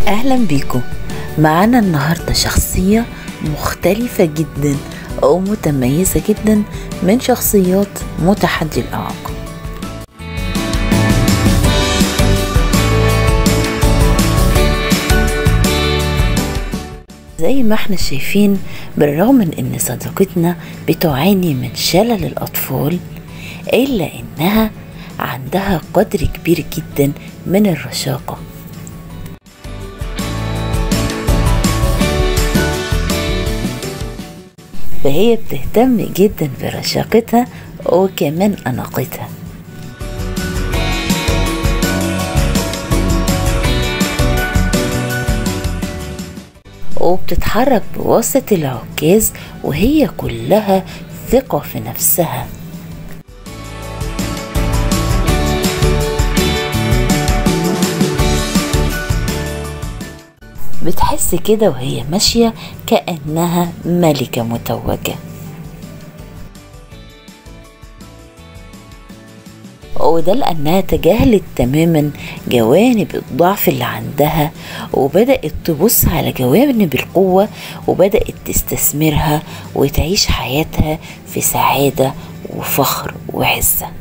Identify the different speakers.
Speaker 1: أهلا بيكم معانا النهاردة شخصية مختلفة جدا أو متميزة جدا من شخصيات متحدي الإعاقة زي ما احنا شايفين بالرغم من ان صديقتنا بتعاني من شلل الاطفال الا انها عندها قدر كبير جدا من الرشاقه فهي بتهتم جدا برشاقتها وكمان أناقتها وبتتحرك بواسطة العكاز وهي كلها ثقة في نفسها بتحس كده وهي ماشية كأنها ملكة متوجة وده لأنها تجاهلت تماما جوانب الضعف اللي عندها وبدأت تبص على جوانب القوة وبدأت تستثمرها وتعيش حياتها في سعادة وفخر وعزة